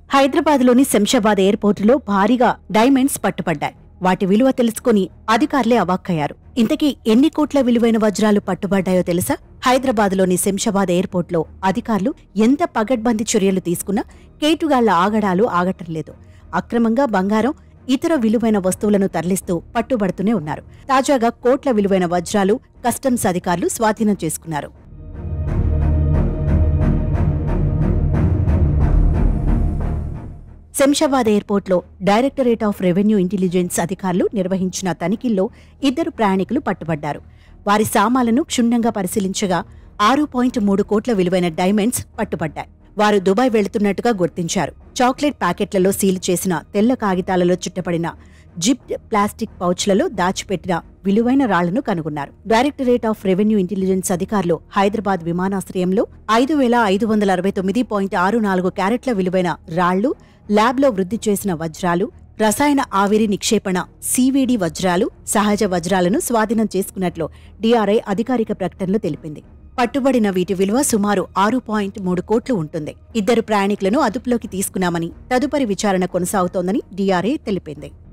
హైదరాబాద్లోని శంషాబాద్ ఎయిర్పోర్టులో భారీగా డైమండ్స్ పట్టుబడ్డాయి వాటి విలువ తెలుసుకుని అధికారులే అవాక్కయ్యారు ఇంతకీ ఎన్ని కోట్ల విలువైన వజ్రాలు పట్టుబడ్డాయో తెలుసా హైదరాబాద్లోని శంషాబాద్ ఎయిర్పోర్ట్లో అధికారులు ఎంత పగడ్బందీ చర్యలు తీసుకున్నా కేటుగాళ్ల ఆగడాలు ఆగటం లేదు అక్రమంగా బంగారం ఇతర విలువైన వస్తువులను తరలిస్తూ పట్టుబడుతూనే ఉన్నారు తాజాగా కోట్ల విలువైన వజ్రాలు కస్టమ్స్ అధికారులు స్వాధీనం చేసుకున్నారు శంషాబాద్ ఎయిర్పోర్ట్లో డైరెక్టరేట్ ఆఫ్ రెవెన్యూ ఇంటెలిజెన్స్ అధికారులు నిర్వహించిన తనిఖీల్లో ఇద్దరు ప్రయాణికులు పట్టుబడ్డారు వారి సామాలను క్షుణ్ణంగా పరిశీలించగా ఆరు పాయింట్ మూడు కోట్ల విలువైన డైమండ్స్ పట్టుబడ్డాయి వారు దుబాయ్ వెళుతున్నట్టుగా గుర్తించారు చాక్లెట్ ప్యాకెట్లలో సీల్ చేసిన తెల్ల కాగితాలలో చుట్టబడిన జిప్డ్ ప్లాస్టిక్ పౌచ్లలో దాచిపెట్టిన విలువైన రాళ్లను కనుగొన్నారు డైరెక్టరేట్ ఆఫ్ రెవెన్యూ ఇంటెలిజెన్స్ అధికారులు హైదరాబాద్ విమానాశ్రయంలో ఐదు వేల ఐదు వందల అరవై తొమ్మిది పాయింట్ ఆరు నాలుగు క్యారెట్ల విలువైన రాళ్లు ల్యాబ్లో వృద్ధి చేసిన వజ్రాలు రసాయన ఆవిరి నిక్షేపణ సివిడి వజ్రాలు సహజ వజ్రాలను స్వాధీనం చేసుకున్నట్లు డిఆర్ఐ అధికారిక ప్రకటనలో తెలిపింది పట్టుబడిన వీటి విలువ సుమారు ఆరు పాయింట్ మూడు కోట్లు ఉంటుంది ఇద్దరు ప్రయాణికులను అదుపులోకి తీసుకున్నామని తదుపరి విచారణ కొనసాగుతోందని డిఆర్ఐ తెలిపింది